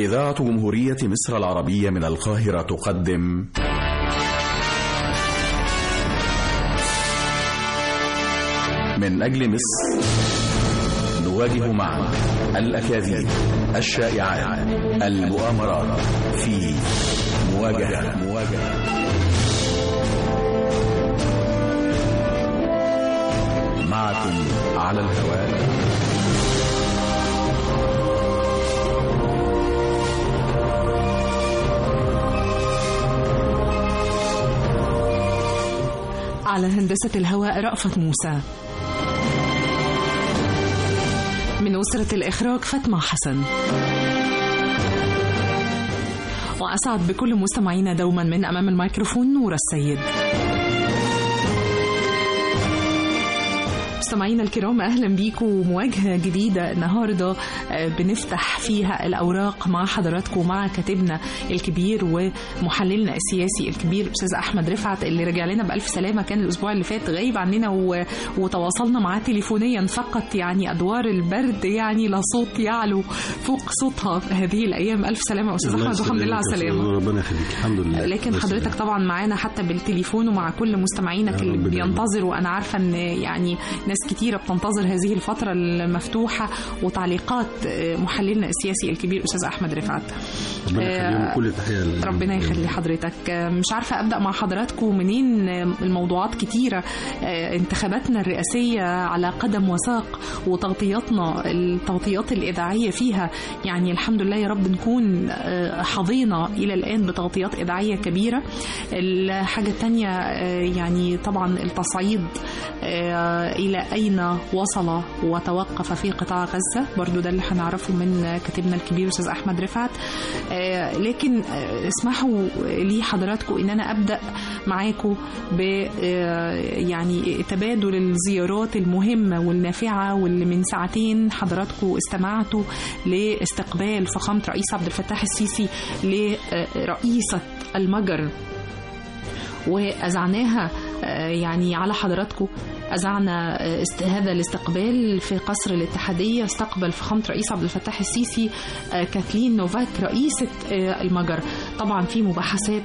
إذاعة جمهورية مصر العربية من القاهرة تقدم من أجل مصر نواجه معا الأكاذيب الشائعات المؤامرات في مواجهة مواجهة معكم على الهواء على هندسة الهواء رأفت موسى من أسرة الإخراج فاطمة حسن وأسعد بكل مستمعينا دوما من أمام الميكروفون نور السيد مستمعينا الكرام اهلا بيكم مواجهه جديده النهارده بنفتح فيها الاوراق مع حضراتكم مع كاتبنا الكبير ومحللنا السياسي الكبير استاذ احمد رفعت اللي رجع لنا بالف سلامه كان الاسبوع اللي فات غايب عننا و... وتواصلنا معاه تليفونيا فقط يعني ادوار البرد يعني لا صوت يعلو فوق صوتها هذه الايام الف سلامه استاذ احمد والحمد لله على السلامه ربنا يخليك الحمد لله لكن حضرتك طبعا معانا حتى بالتليفون ومع كل مستمعينك اللي بينتظروا انا عارفه ان يعني ناس كتيرة بتنتظر هذه الفترة المفتوحة وتعليقات محللنا السياسي الكبير أستاذ أحمد رفعت ربنا يخليهم كل تحية ربنا يخلي حضرتك مش عارفة أبدأ مع حضراتكم منين الموضوعات كتيرة انتخاباتنا الرئاسية على قدم وساق وتغطياتنا التغطيات الإذاعية فيها يعني الحمد لله يا رب نكون حظينا إلى الآن بتغطيات إذاعية كبيرة الحاجة الثانية يعني طبعا التصعيد إلى أين وصل وتوقف في قطاع غزة برضو ده اللي هنعرفه من كاتبنا الكبير أستاذ أحمد رفعت لكن اسمحوا لي حضراتكم إن أنا أبدأ معاكم ب يعني تبادل الزيارات المهمة والنافعة واللي من ساعتين حضراتكم استمعتوا لاستقبال فخامة رئيس عبد الفتاح السيسي لرئيسة المجر وأذعناها يعني على حضراتكم أذعنا هذا الاستقبال في قصر الاتحادية استقبل فخامة رئيس عبد الفتاح السيسي كاثلين نوفاك رئيسة المجر طبعا في مباحثات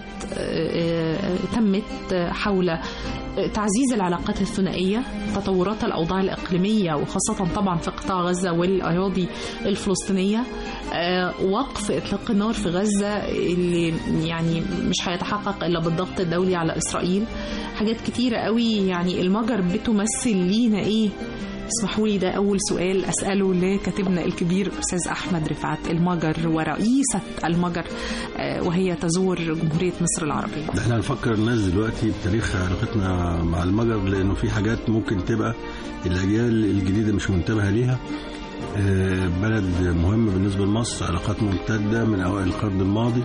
تمت حول تعزيز العلاقات الثنائية تطورات الأوضاع الإقليمية وخاصة طبعا في قطاع غزة والأراضي الفلسطينية وقف إطلاق النار في غزة اللي يعني مش هيتحقق إلا بالضغط الدولي على إسرائيل حاجات كتيرة قوي يعني المجر بتمثل لينا إيه اسمحوا لي ده أول سؤال أسأله لكاتبنا الكبير أستاذ أحمد رفعت المجر ورئيسة المجر وهي تزور جمهورية مصر العربية احنا هنفكر الناس دلوقتي بتاريخ علاقتنا مع المجر لأنه في حاجات ممكن تبقى الأجيال الجديدة مش منتبهة ليها بلد مهم بالنسبة لمصر علاقات ممتدة من أوائل القرن الماضي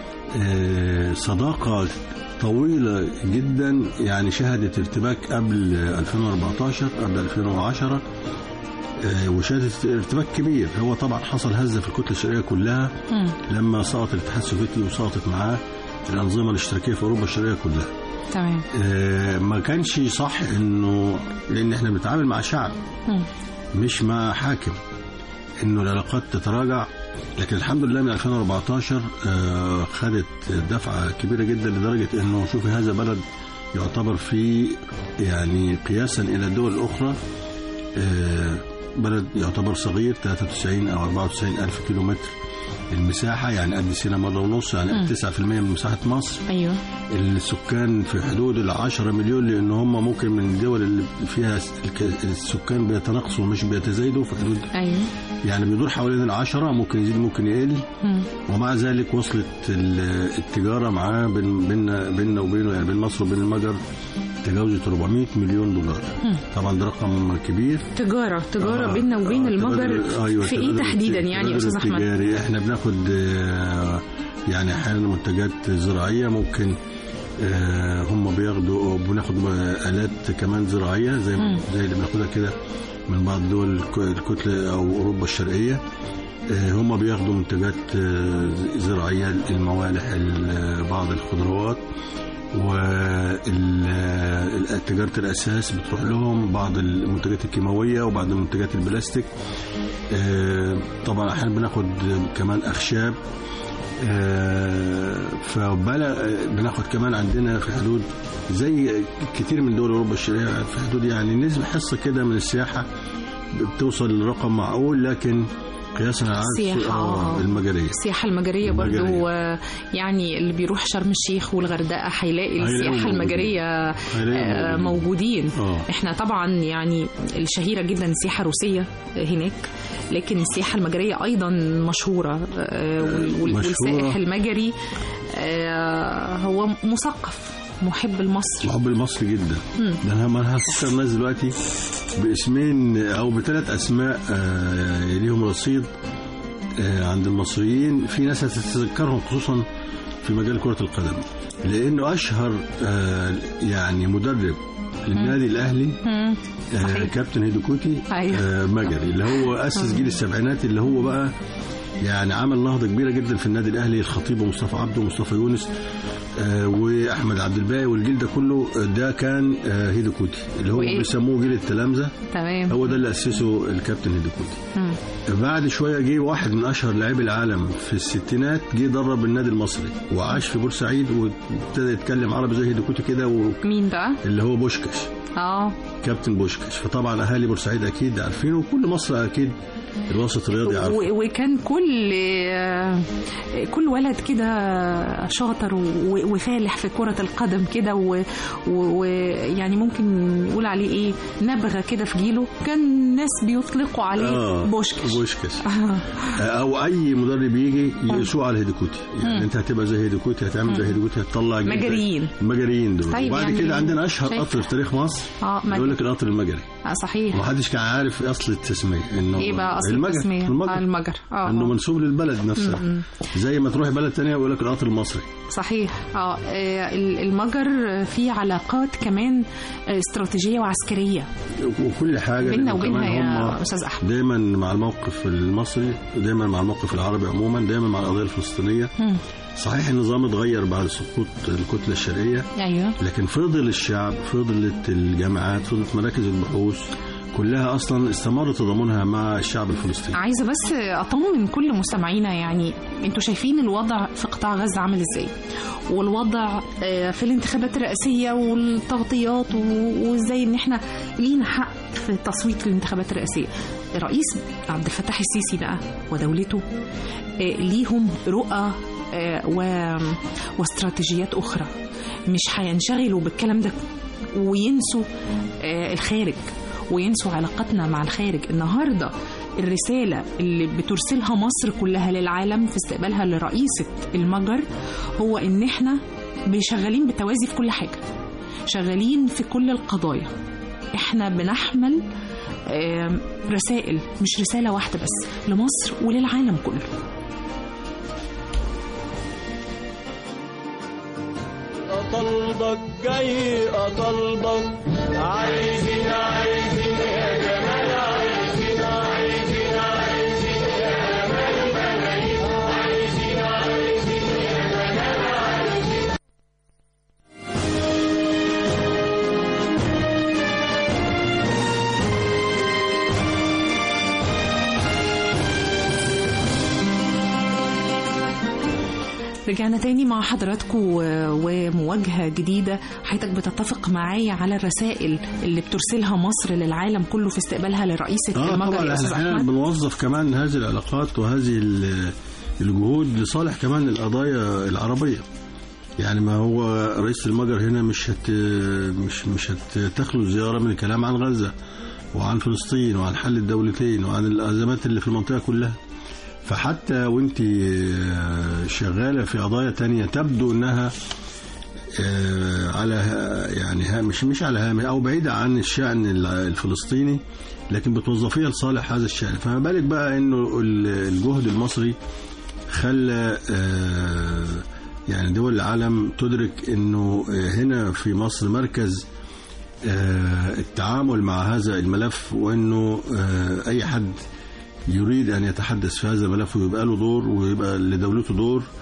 صداقة طويلة جدا يعني شهدت ارتباك قبل 2014 قبل 2010 وشهدت ارتباك كبير هو طبعا حصل هزة في الكتلة الشرقية كلها م. لما سقط الاتحاد السوفيتي وسقطت معاه الأنظمة الاشتراكية في أوروبا الشرقية كلها تمام آه ما كانش صح انه لان احنا بنتعامل مع شعب م. مش مع حاكم انه العلاقات تتراجع لكن الحمد لله من 2014 آه خدت دفعة كبيرة جدا لدرجة انه شوفي هذا بلد يعتبر في يعني قياسا الى الدول الاخرى آه بلد يعتبر صغير 93 او 94 الف كيلو متر المساحة يعني قد سينا مرة ونص يعني قد 9% من مساحة مصر أيوة السكان في حدود ال 10 مليون لأن هم ممكن من الدول اللي فيها السكان بيتناقصوا مش بيتزايدوا في حدود أيوة يعني بيدور حوالين العشرة ممكن يزيد ممكن يقل مم. ومع ذلك وصلت التجارة معاه بين بيننا بيننا وبينه يعني بين مصر وبين المجر تجاوزت 400 مليون دولار مم. طبعا ده رقم كبير تجارة تجارة آه، بيننا وبين آه، المجر تبادل- أيوة، في إيه تبادل- تحديدا يعني يا تبادل أستاذ أحمد؟ تجاري احنا بناخد آه، يعني احيانا منتجات زراعيه ممكن آه، هم بياخدوا بناخد الات كمان زراعيه زي مم. زي اللي بناخدها كده من بعض دول الك- الكتله او اوروبا الشرقيه آه، هم بياخدوا منتجات آه، زراعيه الموالح ال- بعض الخضروات وتجارة الأساس بتروح لهم بعض المنتجات الكيماوية وبعض منتجات البلاستيك آه، طبعا أحيانا بناخد كمان أخشاب فبلا بناخد كمان عندنا في حدود زي كتير من دول اوروبا الشرقيه في حدود يعني نسبه حصه كده من السياحه بتوصل لرقم معقول لكن قياسا على السياحة آه، المجريه السياحة المجرية برضو المجرية. آه، يعني اللي بيروح شرم الشيخ والغردقة هيلاقي هيلاقوا السياحة موجودين. المجرية هيلاقوا آه، موجودين. موجودين اه احنا طبعا يعني الشهيرة جدا السياحة الروسية هناك لكن السياحة المجرية أيضا مشهورة آه، وال- وال- مشهورة. والسائح المجري آه، هو مثقف محب لمصر محب المصري جدا مم. ده انا ما هفكر الناس دلوقتي باسمين او بثلاث اسماء آه، ليهم رصيد آه، عند المصريين في ناس هتتذكرهم خصوصا في مجال كرة القدم لانه اشهر آه، يعني مدرب للنادي الاهلي مم. آه، صحيح. كابتن هيدوكوتي أيوة. آه، مجري اللي هو اسس جيل السبعينات اللي هو بقى يعني عمل نهضه كبيره جدا في النادي الاهلي الخطيب ومصطفى عبده ومصطفى يونس آه، واحمد عبد الباقي والجيل ده كله آه، ده كان آه، هيدوكوتي اللي هو وإيه؟ بيسموه جيل التلامذه تمام هو ده اللي اسسه الكابتن هيدوكوتي مم. بعد شويه جه واحد من اشهر لاعبي العالم في الستينات جه درب النادي المصري وعاش في بورسعيد وابتدى يتكلم عربي زي هيدوكوتي كده مين بقى؟ اللي هو بوشكاش اه كابتن بوشكاش فطبعا اهالي بورسعيد اكيد عارفينه وكل مصر اكيد الوسط الرياضي عارفه و- وكان كل آه، كل ولد كده شاطر و- وفالح في كرة القدم كده ويعني ممكن نقول عليه ايه نبغة كده في جيله كان ناس بيطلقوا عليه آه، بوشكش بوشكاش آه. او اي مدرب يجي يسوق على هيدوكوتي يعني مم. انت هتبقى زي هيدوكوتي هتعمل زي هيدوكوتي هتطلع جيل مجريين المجريين دول طيب وبعد يعني كده عندنا اشهر شايف. قطر في تاريخ مصر اه يقول مجري. لك القطر المجري آه صحيح ومحدش كان عارف اصل التسميه انه ايه بقى اصل المجر التسمية المجر. آه المجر اه انه آه. منسوب للبلد نفسها م- م. زي ما تروح بلد تانية ويقول لك القطر المصري صحيح اه آه، ال- المجر فيه علاقات كمان آه، استراتيجية وعسكرية وكل حاجه بيننا لأنه وبينها كمان هم يا استاذ احمد دايما مع الموقف المصري ودايما مع الموقف العربي عموما دايما مع القضيه الفلسطينيه مم. صحيح النظام اتغير بعد سقوط الكتله الشرقيه ايوه لكن فضل الشعب فضلت الجامعات فضلت مراكز البحوث كلها اصلا استمر تضامنها مع الشعب الفلسطيني عايزه بس اطمن كل مستمعينا يعني انتوا شايفين الوضع في قطاع غزه عامل ازاي والوضع آه، في الانتخابات الرئاسيه والتغطيات و- وازاي ان احنا لينا حق في التصويت في الانتخابات الرئاسيه الرئيس عبد الفتاح السيسي بقى ودولته آه، ليهم رؤى آه، و- واستراتيجيات اخرى مش هينشغلوا بالكلام ده وينسوا آه، الخارج وينسوا علاقتنا مع الخارج النهارده الرسالة اللي بترسلها مصر كلها للعالم في استقبالها لرئيسة المجر هو إن إحنا شغالين بالتوازي في كل حاجة شغالين في كل القضايا إحنا بنحمل آم، رسائل مش رسالة واحدة بس لمصر وللعالم كله أطلبك جاي أطلبك عايزين عايزين يا جمال عايزين عايزين عايزين يا جمال بلايين عايزين عايزين يا جمال عايزين رجعنا تاني مع حضراتكم ومواجهة جديدة حضرتك بتتفق معايا على الرسائل اللي بترسلها مصر للعالم كله في استقبالها لرئيسة اه المجر طبعا يا احنا أستاذ احيانا أحمد بنوظف كمان هذه العلاقات وهذه ال- الجهود لصالح كمان القضايا العربيه يعني ما هو رئيس المجر هنا مش هت مش مش هتخلو زياره من الكلام عن غزه وعن فلسطين وعن حل الدولتين وعن الازمات اللي في المنطقه كلها فحتى وانت شغاله في قضايا تانية تبدو انها آه، على ها- يعني هامش مش على هامش او بعيده عن الشان ال- الفلسطيني لكن بتوظفيها لصالح هذا الشان فما بالك بقى انه ال- الجهد المصري خلى آه، يعني دول العالم تدرك انه آه، هنا في مصر مركز آه، التعامل مع هذا الملف وانه آه، اي حد يريد ان يتحدث في هذا الملف ويبقى له دور ويبقى لدولته دور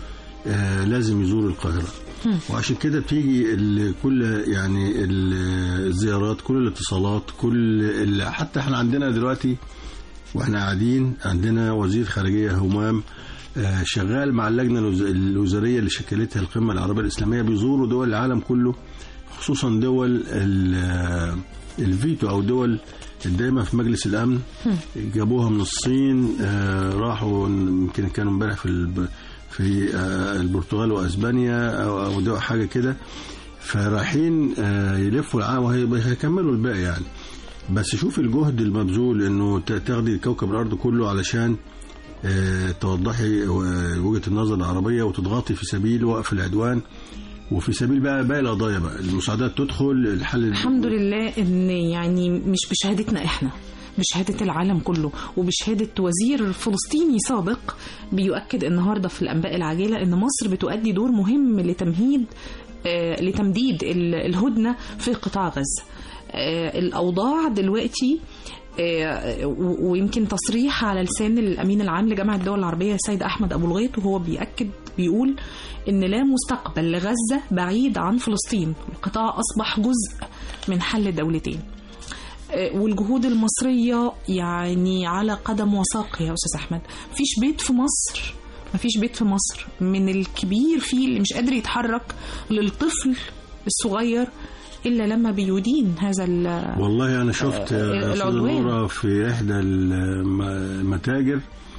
آه، لازم يزور القاهرة وعشان كده بتيجي ال- كل يعني ال- الزيارات كل الاتصالات كل ال- حتى احنا عندنا دلوقتي واحنا قاعدين عندنا وزير خارجية همام آه، شغال مع اللجنة الوز- الوزارية اللي شكلتها القمة العربية الإسلامية بيزوروا دول العالم كله خصوصا دول ال- آه، الفيتو أو دول الدائمة في مجلس الأمن جابوها من الصين آه، راحوا يمكن كانوا امبارح في الب... في آه، البرتغال واسبانيا او او دول حاجه كده فرايحين آه، يلفوا العالم وهيكملوا الباقي يعني بس شوف الجهد المبذول انه ت- تاخدي كوكب الارض كله علشان آه، توضحي آه، وجهه النظر العربيه وتضغطي في سبيل وقف العدوان وفي سبيل بقى باقي القضايا بقى المساعدات تدخل الحل الحمد لله ان يعني مش بشهادتنا احنا بشهادة العالم كله وبشهادة وزير فلسطيني سابق بيؤكد النهاردة في الأنباء العاجلة أن مصر بتؤدي دور مهم لتمهيد آه، لتمديد ال- الهدنة في قطاع غزة آه، الأوضاع دلوقتي آه، و- ويمكن تصريح على لسان الأمين العام لجامعة الدول العربية السيد أحمد أبو الغيط وهو بيأكد بيقول إن لا مستقبل لغزة بعيد عن فلسطين القطاع أصبح جزء من حل دولتين آه، والجهود المصرية يعني على قدم وساق يا أستاذ أحمد مفيش بيت في مصر مفيش بيت في مصر من الكبير فيه اللي مش قادر يتحرك للطفل الصغير إلا لما بيدين هذا ال- والله انا شفت آه، يا أستاذة العدوان. نورة في احدى الم- المتاجر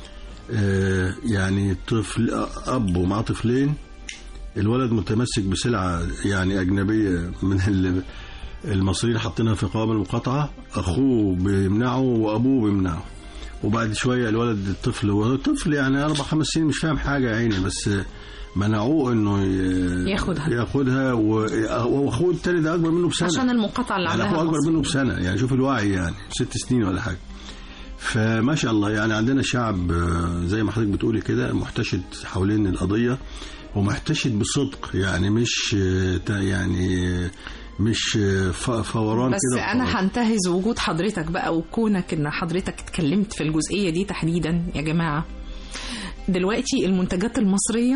آه، يعني طفل اب ومعاه طفلين الولد متمسك بسلعه يعني اجنبيه من ال- المصريين حاطينها في قوام المقاطعه اخوه بيمنعه وابوه بيمنعه وبعد شويه الولد الطفل هو طفل يعني اربع خمس سنين مش فاهم حاجه يا عيني بس منعوه انه ي- ياخدها. ياخدها و- واخوه التاني ده اكبر منه بسنه عشان المقاطعة اللي يعني عملها اخوه اكبر مصر. منه بسنه يعني شوف الوعي يعني ست سنين ولا حاجه فما شاء الله يعني عندنا شعب آه، زي ما حضرتك بتقولي كده محتشد حوالين القضيه ومحتشد بصدق يعني مش آه، تا- يعني آه، مش آه، ف- فوران بس كده انا وخلاص. هنتهز وجود حضرتك بقى وكونك ان حضرتك اتكلمت في الجزئيه دي تحديدا يا جماعه دلوقتي المنتجات المصريه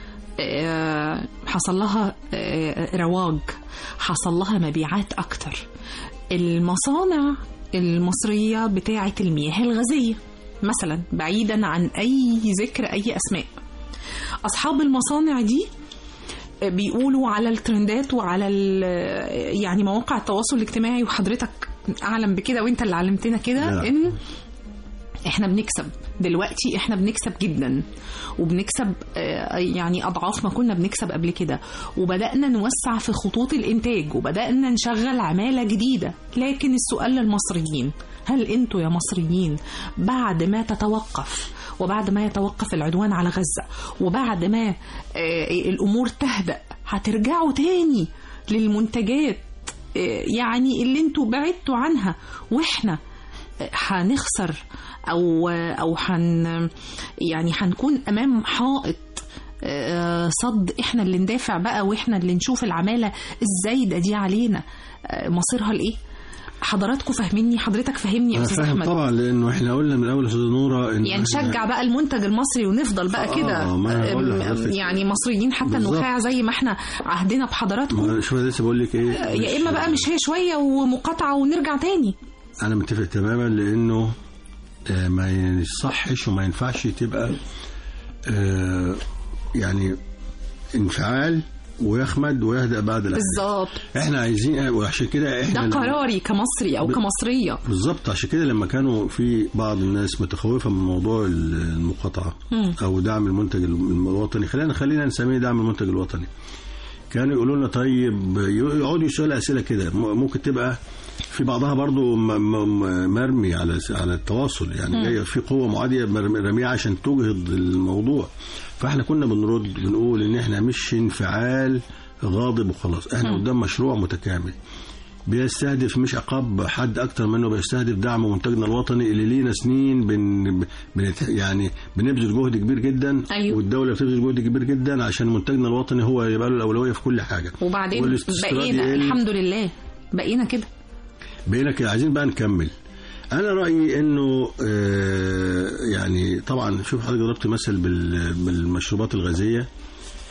آه، حصل لها آه، رواج حصل لها مبيعات اكتر المصانع المصريه بتاعه المياه الغازيه مثلا بعيدا عن اي ذكر اي اسماء اصحاب المصانع دي بيقولوا على الترندات وعلى ال- يعني مواقع التواصل الاجتماعي وحضرتك اعلم بكده وانت اللي علمتنا كده لا. ان احنا بنكسب دلوقتي احنا بنكسب جدا وبنكسب آه، يعني اضعاف ما كنا بنكسب قبل كده وبدانا نوسع في خطوط الانتاج وبدانا نشغل عماله جديده لكن السؤال للمصريين هل انتوا يا مصريين بعد ما تتوقف وبعد ما يتوقف العدوان على غزه وبعد ما آه، الامور تهدأ هترجعوا تاني للمنتجات آه، يعني اللي انتوا بعدتوا عنها واحنا هنخسر او او هن يعني هنكون امام حائط آه، صد احنا اللي ندافع بقى واحنا اللي نشوف العماله الزايده دي علينا آه، مصيرها لايه حضراتكم فاهميني حضرتك فاهمني يا انا استاذ فاهم احمد طبعا لانه احنا قلنا من اول استاذه نوره ان يعني نشجع بقى المنتج المصري ونفضل بقى آه، كده ما أنا بقول آم، لحضرتك. يعني مصريين حتى بالظبط. النخاع زي ما احنا عهدنا بحضراتكم ما شوف أنا لسه بقول لك ايه يا اما بقى مش هي شويه ومقاطعه ونرجع تاني انا متفق تماما لانه آه، ما يصحش وما ينفعش تبقى آه، يعني انفعال ويخمد ويهدأ بعد الأحداث بالظبط احنا عايزين وعشان كده ده احنا قراري كمصري او ب- كمصريه بالظبط عشان كده لما كانوا في بعض الناس متخوفه من موضوع المقاطعه مم. او دعم المنتج الوطني خلينا خلينا نسميه دعم المنتج الوطني كانوا يقولوا لنا طيب يقعدوا يسالوا اسئله كده م- ممكن تبقى في بعضها برضو م- م- مرمي على على التواصل يعني جايه في قوه معاديه مرمي- رميه عشان تجهض الموضوع فاحنا كنا بنرد بنقول ان احنا مش انفعال غاضب وخلاص احنا قدام مشروع متكامل بيستهدف مش عقاب حد اكتر منه بيستهدف دعم منتجنا الوطني اللي لينا سنين بن بنت يعني بنبذل جهد كبير جدا أيوه. والدوله بتبذل جهد كبير جدا عشان منتجنا الوطني هو يبقى له الاولويه في كل حاجه وبعدين والاستيراد بقينا يقل. الحمد لله بقينا كده بقينا كده عايزين بقى نكمل انا رايي انه آه، يعني طبعا شوف حضرتك ضربت مثل بال- بالمشروبات الغازيه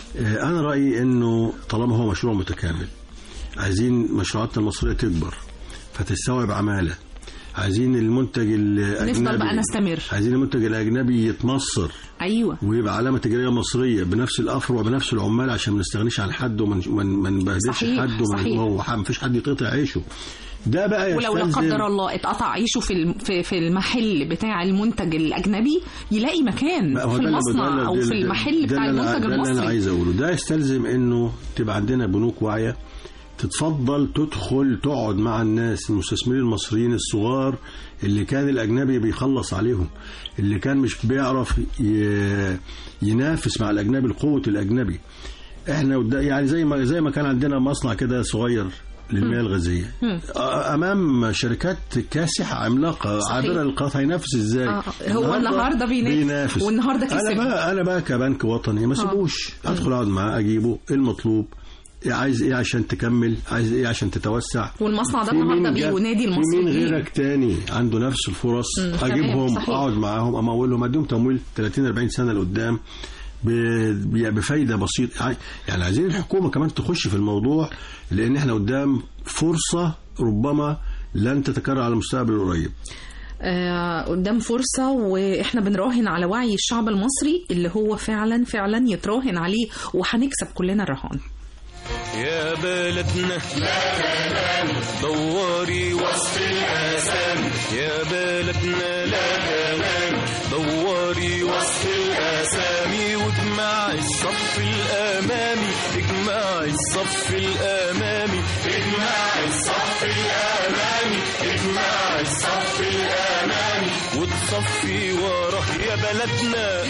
آه، انا رايي انه طالما هو مشروع متكامل عايزين مشروعاتنا المصريه تكبر فتستوعب عماله عايزين المنتج الاجنبي نفضل بقى نستمر عايزين المنتج الاجنبي يتمصر ايوه ويبقى علامه تجاريه مصريه بنفس الافرع بنفس العمال عشان ما نستغنيش عن حد وما من ما نبهدلش صحيح، حد وما صحيح. ما فيش حد يقطع عيشه ده بقى ولو لا يستلزم- قدر الله اتقطع عيشه في الم- في في المحل بتاع المنتج الاجنبي يلاقي مكان بقى هو في ده اللي- ده المصنع اللي- او ده في اللي- المحل ده بتاع اللي أنا- المنتج ده اللي انا المصري عايز اقوله ده يستلزم انه تبقى عندنا بنوك واعيه تتفضل تدخل تقعد مع الناس المستثمرين المصريين الصغار اللي كان الاجنبي بيخلص عليهم اللي كان مش بيعرف ي- ينافس مع الاجنبي لقوه الاجنبي احنا قد- يعني زي ما زي ما كان عندنا مصنع كده صغير للمياه الغازيه امام شركات كاسحه عملاقه صحيح. عابره للقطاع هينافس ازاي آه، هو النهاردة بينافس، والنهاردة كسب. انا بقى انا بقى كبنك وطني ما سيبوش ادخل اقعد معاه اجيبه ايه المطلوب عايز ايه عشان تكمل عايز ايه عشان تتوسع والمصنع ده في مين النهارده جا- بينادي في مين المصريين غيرك تاني عنده نفس الفرص مم، تمام، اجيبهم صحيح. اقعد معاهم اما اقول لهم اديهم تمويل 30 40 سنه لقدام ب- ب- بفايده بسيطه يعني عايزين الحكومه كمان تخش في الموضوع لان احنا قدام فرصه ربما لن تتكرر على المستقبل القريب آه، قدام فرصة وإحنا بنراهن على وعي الشعب المصري اللي هو فعلا فعلا يتراهن عليه وهنكسب كلنا الرهان يا بلدنا دوري وصف الآثام يا بلدنا لا تنام دوري وصف الآثام واجمع الصف الأمامي اجمع الصف الأمامي اجمع الصف الأمامي اجمع الصف الأمامي وتصفي وراه يا بلدنا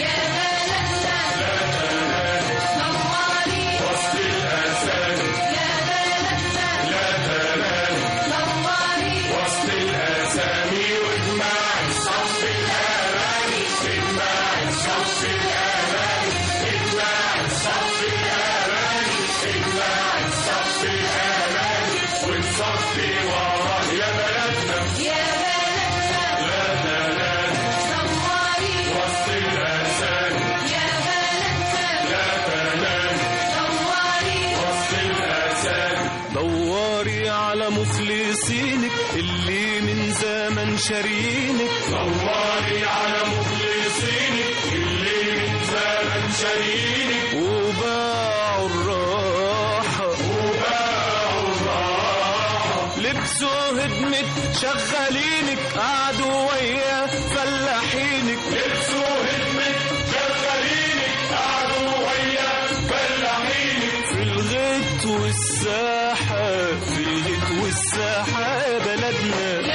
دوري على مخلصينك اللي من زمن شارينك دوري على مخلصينك اللي من زمن شارينك وباعوا الراحة وباعوا الراحة لبسوا هدمة شغالينك قعدوا ويا فلاحينك لبسوا هدمة شغالينك قعدوا ويا فلاحينك في الغيط والساحة في الغيط والساحة يا بلدنا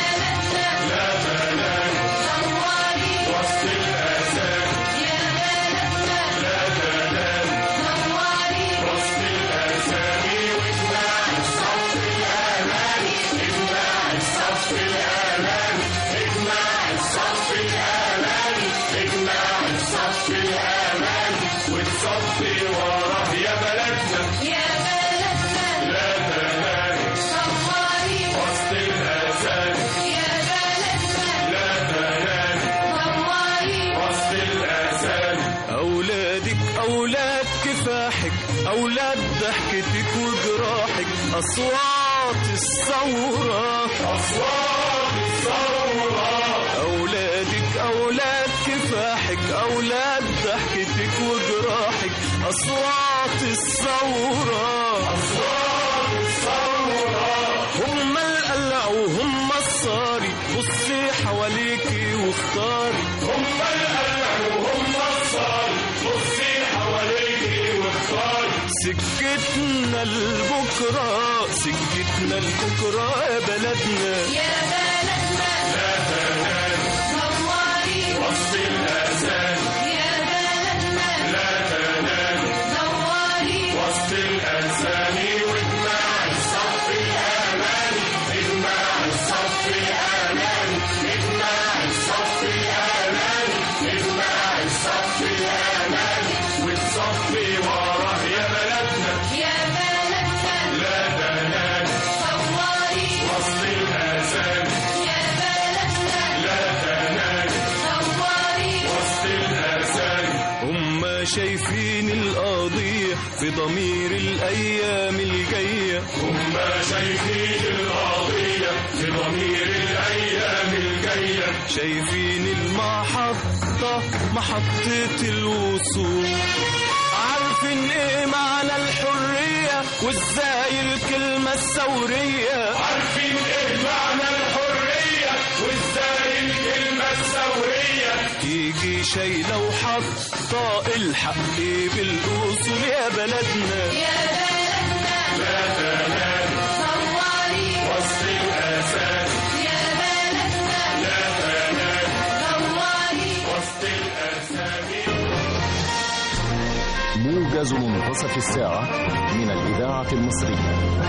أولادك أولاد كفاحك أولاد ضحكتك وجراحك أصوات الثورة أصوات الثورة أولادك أولاد كفاحك أولاد ضحكتك وجراحك أصوات الثورة أصوات الثورة هم القلع وهم الصاري بصي حواليكي واختاري هم القلع وهم الصاري بصي حواليكي واختاري سكتنا لبكرة سكتنا لبكرة يا بلدنا شايفين القضية في ضمير الأيام الجاية هم شايفين القضية في ضمير الأيام الجاية شايفين المحطة محطة الوصول عارفين ايه معنى الحرية وازاي الكلمة الثورية عارفين ايه معنى الحرية وازاي الكلمة الثورية تيجي شايلة وحاطة الحق بالأصول يا بلدنا يا بلدنا لا تنام ثوري وسط الأساس يا بلدنا لا تنام ثوري وسط الأسامي موجز منتصف الساعة من الإذاعة المصرية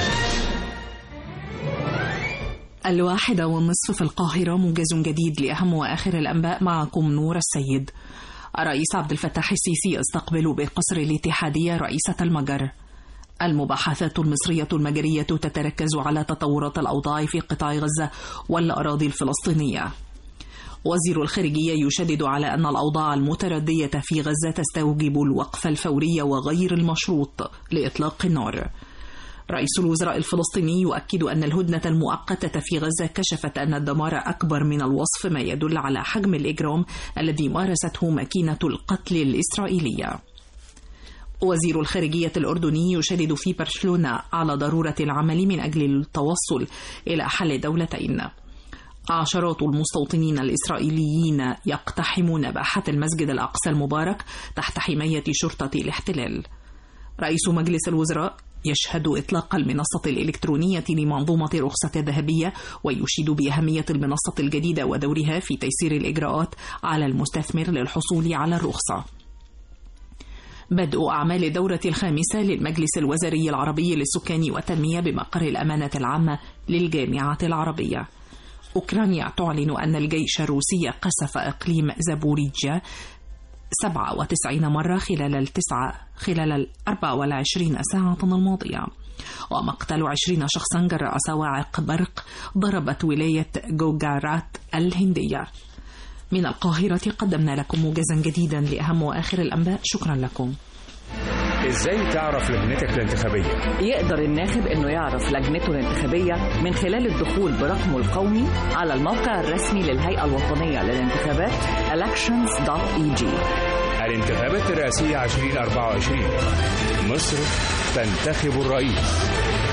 الواحدة والنصف في القاهرة موجز جديد لأهم وآخر الأنباء معكم نور السيد الرئيس عبد الفتاح السيسي استقبل بقصر الاتحادية رئيسة المجر المباحثات المصرية المجرية تتركز على تطورات الأوضاع في قطاع غزة والأراضي الفلسطينية وزير الخارجية يشدد على أن الأوضاع المتردية في غزة تستوجب الوقف الفوري وغير المشروط لإطلاق النار رئيس الوزراء الفلسطيني يؤكد أن الهدنة المؤقتة في غزة كشفت أن الدمار أكبر من الوصف ما يدل على حجم الإجرام الذي مارسته ماكينة القتل الإسرائيلية وزير الخارجية الأردني يشدد في برشلونة على ضرورة العمل من أجل التوصل إلى حل دولتين عشرات المستوطنين الإسرائيليين يقتحمون باحة المسجد الأقصى المبارك تحت حماية شرطة الاحتلال رئيس مجلس الوزراء يشهد إطلاق المنصة الإلكترونية لمنظومة رخصة الذهبية ويشيد بأهمية المنصة الجديدة ودورها في تيسير الإجراءات على المستثمر للحصول على الرخصة. بدء أعمال الدورة الخامسة للمجلس الوزاري العربي للسكان والتنمية بمقر الأمانة العامة للجامعة العربية. أوكرانيا تعلن أن الجيش الروسي قصف إقليم زابوريجيا 97 مرة خلال التسعة خلال ال 24 ساعة الماضية ومقتل 20 شخصا جراء صواعق برق ضربت ولاية جوجارات الهندية من القاهرة قدمنا لكم موجزا جديدا لأهم وآخر الأنباء شكرا لكم ازاي تعرف لجنتك الانتخابية؟ يقدر الناخب انه يعرف لجنته الانتخابية من خلال الدخول برقمه القومي على الموقع الرسمي للهيئة الوطنية للانتخابات elections.eg الانتخابات الرئاسية 2024 مصر تنتخب الرئيس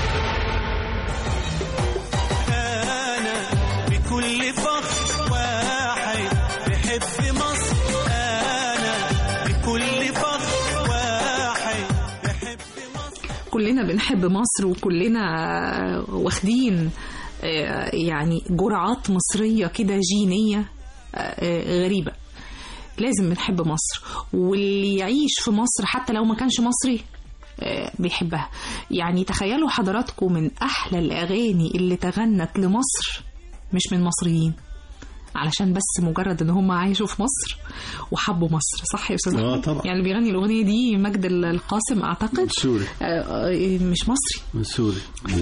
أنا بكل فخر واحد بحب مصر أنا بكل فخر واحد بحب مصر كلنا بنحب مصر وكلنا واخدين آه، يعني جرعات مصرية كده جينية آه، غريبة لازم بنحب مصر واللي يعيش في مصر حتى لو ما كانش مصري آه، بيحبها يعني تخيلوا حضراتكم من أحلى الأغاني اللي تغنت لمصر مش من مصريين علشان بس مجرد ان هم عايشوا في مصر وحبوا مصر صح يا استاذ آه، أحمد؟ طبعا. يعني اللي بيغني الاغنيه دي مجد القاسم اعتقد سوري آه، آه، مش مصري من سوري ف-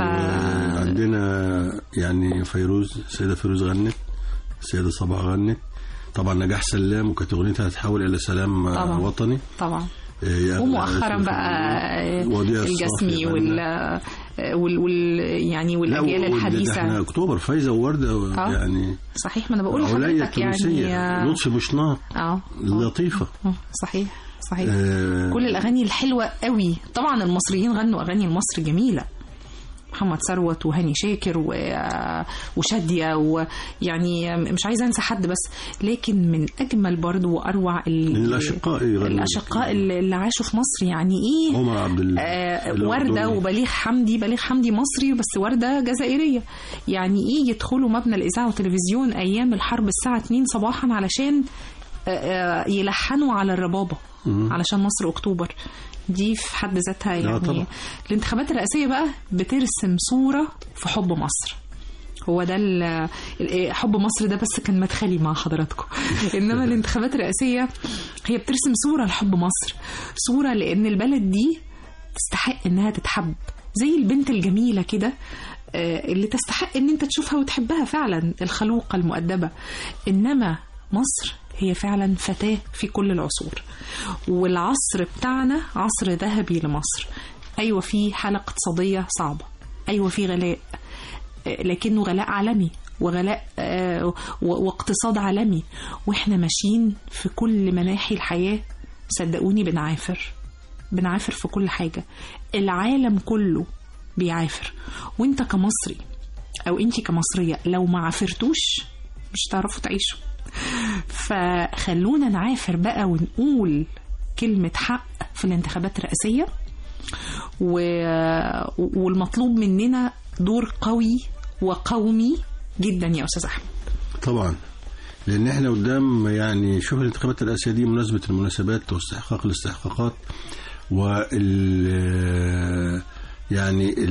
عندنا يعني فيروز السيدة فيروز غنت السيدة صباح غنت طبعا نجاح سلام وكانت اغنيتها هتحول الى سلام آه، طبعا. وطني طبعا آه، يا ومؤخرا اسم بقى آه، وديع الجسمي الصافي وال غنت. وال, وال يعني لا، والاجيال وال- ده احنا الحديثه اكتوبر فايزه وورده آه. يعني صحيح ما انا بقول عليا لحضرتك يعني التونسيه اه لطفي بوشناق آه، لطيفه آه، صحيح صحيح آه، كل الاغاني الحلوه قوي طبعا المصريين غنوا اغاني مصر جميله محمد ثروت وهاني شاكر و... وشادية ويعني مش عايزة أنسى حد بس لكن من أجمل برضو وأروع ال... الأشقاء يغنوا. الأشقاء اللي اللي عاشوا في مصر يعني إيه عمر عبد ال- آه الأردني. وردة وبليغ حمدي بليغ حمدي مصري بس وردة جزائرية يعني إيه يدخلوا مبنى الإذاعة والتلفزيون أيام الحرب الساعة 2 صباحا علشان آه، آه، يلحنوا على الربابة مم. علشان مصر أكتوبر دي في حد ذاتها يعني طبعا. الانتخابات الرئاسية بقى بترسم صورة في حب مصر هو ده ال- ال- حب مصر ده بس كان مدخلي مع حضراتكم انما الانتخابات الرئاسيه هي بترسم صوره لحب مصر صوره لان البلد دي تستحق انها تتحب زي البنت الجميله كده آه، اللي تستحق ان انت تشوفها وتحبها فعلا الخلوقه المؤدبه انما مصر هي فعلا فتاة في كل العصور والعصر بتاعنا عصر ذهبي لمصر أيوة في حالة اقتصادية صعبة أيوة في غلاء آه، لكنه غلاء عالمي وغلاء آه، و- واقتصاد عالمي واحنا ماشيين في كل مناحي الحياة صدقوني بنعافر بنعافر في كل حاجة العالم كله بيعافر وانت كمصري او انت كمصرية لو ما عافرتوش مش تعرفوا تعيشوا فخلونا نعافر بقى ونقول كلمة حق في الانتخابات الرئاسية و... والمطلوب مننا دور قوي وقومي جدا يا أستاذ أحمد طبعا لان احنا قدام يعني شوف الانتخابات الرئاسيه دي مناسبه المناسبات واستحقاق الاستحقاقات وال يعني ال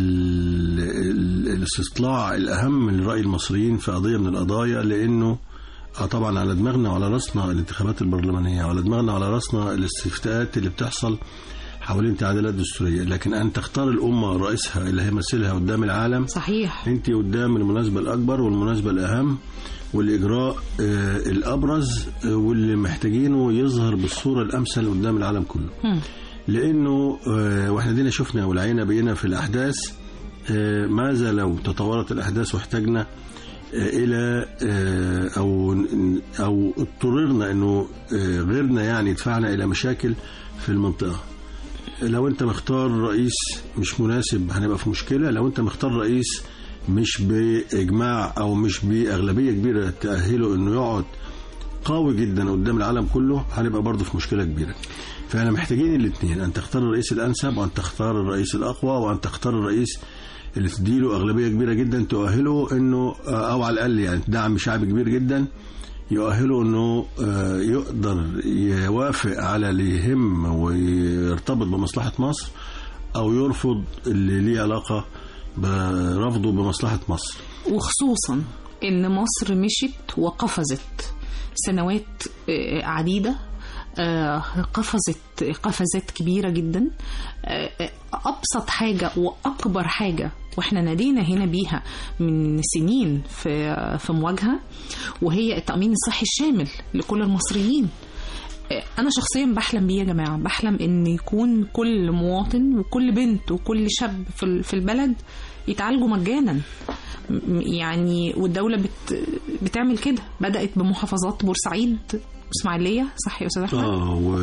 ال الاستطلاع الاهم لراي المصريين في قضيه من القضايا لانه آه طبعا على دماغنا وعلى راسنا الانتخابات البرلمانيه وعلى دماغنا وعلى راسنا الاستفتاءات اللي بتحصل حوالين تعديلات دستوريه لكن ان تختار الامه رئيسها اللي هيمثلها قدام العالم صحيح انت قدام المناسبه الاكبر والمناسبه الاهم والاجراء آه، الابرز آه، واللي محتاجينه يظهر بالصوره الامثل قدام العالم كله مم. لانه آه، واحنا دينا شفنا والعينا بينا في الاحداث آه، ماذا لو تطورت الاحداث واحتاجنا آه، الى آه، او او اضطررنا انه آه، غيرنا يعني يدفعنا الى مشاكل في المنطقه لو انت مختار رئيس مش مناسب هنبقى في مشكله لو انت مختار رئيس مش باجماع او مش باغلبيه كبيره تاهله انه يقعد قوي جدا قدام العالم كله هنبقى برضه في مشكله كبيره فاحنا محتاجين الاثنين ان تختار الرئيس الانسب وان تختار الرئيس الاقوى وان تختار الرئيس اللي تديله اغلبيه كبيره جدا تؤهله انه او على الاقل يعني دعم شعبي كبير جدا يؤهله انه آه، يقدر يوافق على اللي يهم ويرتبط بمصلحه مصر او يرفض اللي ليه علاقه برفضه بمصلحه مصر وخصوصا ان مصر مشت وقفزت سنوات آه، عديده آه، قفزت قفزات كبيره جدا آه، آه، ابسط حاجه واكبر حاجه واحنا نادينا هنا بيها من سنين في في مواجهه وهي التامين الصحي الشامل لكل المصريين انا شخصيا بحلم بيه يا جماعه بحلم ان يكون كل مواطن وكل بنت وكل شاب في ال- في البلد يتعالجوا مجانا م- يعني والدوله بت بتعمل كده بدات بمحافظات بورسعيد واسماعيليه صح يا استاذ احمد اه و...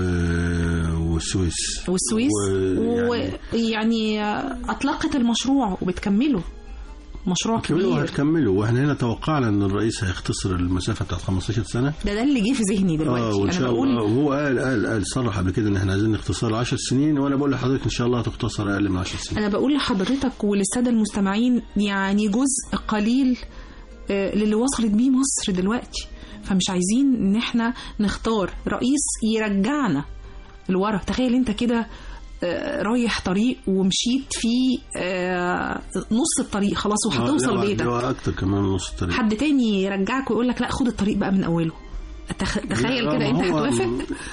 والسويس والسويس ويعني- ويعني اطلقت المشروع وبتكمله مشروع كملوا كبير هتكملوا واحنا هنا توقعنا ان الرئيس هيختصر المسافه بتاعت 15 سنه ده ده اللي جه في ذهني اه دلوقتي وان انا شاء بقول الله وهو قال قال قال صرح قبل كده ان احنا عايزين نختصر 10 سنين وانا بقول لحضرتك ان شاء الله هتختصر اقل من 10 سنين انا بقول لحضرتك وللساده المستمعين يعني جزء قليل آه، للي وصلت بيه مصر دلوقتي فمش عايزين ان احنا نختار رئيس يرجعنا لورا تخيل انت كده آه، رايح طريق ومشيت فيه آه، نص الطريق خلاص وهتوصل آه، لا، بيتك لا، اكتر كمان من نص الطريق حد تاني يرجعك ويقول لك لا خد الطريق بقى من اوله تخ- تخيل لا، كده ما انت هو هتوافق